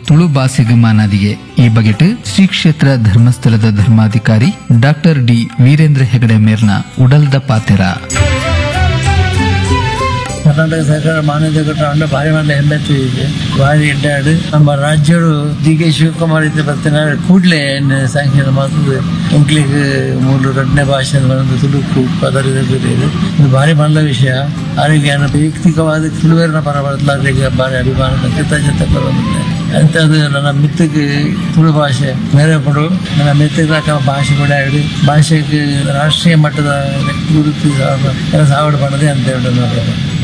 ತುಳು ಭಾಷೆಗೆ ಮಾನಾದಿಗೆ ಈ ಬಗೆಟ್ ಶ್ರೀ ಕ್ಷೇತ್ರ ಧರ್ಮಸ್ಥಳದ ಧರ್ಮಾಧಿಕಾರಿ ಡಾಕ್ಟರ್ ಡಿ ವೀರೇಂದ್ರ ಹೆಗಡೆ ಮೇರ್ನ ಉಡಲ್ದ ಪಾತೆರ ಕರ್ನಾಟಕ ಸರ್ಕಾರ ಮಾನ್ಯತೆ ಕೊಟ್ಟರೆ ಅಂಡ ಭಾರಿ ಮಂದಿ ಹೆಮ್ಮೆ ಇದೆ ಭಾರಿ ಇಡ್ಡಾಡು ನಮ್ಮ ರಾಜ್ಯಡು ಡಿ ಕೆ ಶಿವಕುಮಾರ್ ಇದ್ದ ಬರ್ತಾನೆ ಕೂಡಲೇ ಸಾಂಖ್ಯದ ಮಾತು ಇಂಗ್ಲಿಷ್ ಮೂರು ಎರಡನೇ ಭಾಷೆ ಬಂದು ತುಳುಕು ಪದರದ ಇದು ಇದು ಭಾರಿ ಮಲ್ಲ ವಿಷಯ ಅವರಿಗೆ ಏನು ವೈಯಕ್ತಿಕವಾದ ತುಳುವೇರಿನ ಪರ ಬದಲಾರಿಗೆ ಭಾರಿ ಅಭಿಮಾನ ಕೃತಜ್ಞತೆ ಬರೋದಿಲ್ಲ ಅಂಥದ್ದು ನನ್ನ ಮಿತ್ತಿಗೆ ತುಳು ಭಾಷೆ ಬೇರೆ ಕೊಡು ನನ್ನ ಮಿತ್ತಿಗೆ ಭಾಷೆ ಕೂಡ ಹೇಳಿ ಭಾಷೆಗೆ ರಾಷ್ಟ್ರೀಯ ಮಟ್ಟದ ಗುರುತು ಕೆಲಸ ಆವಡ್ ಮಾಡೋದೇ ಅಂತ ಹೇಳಿ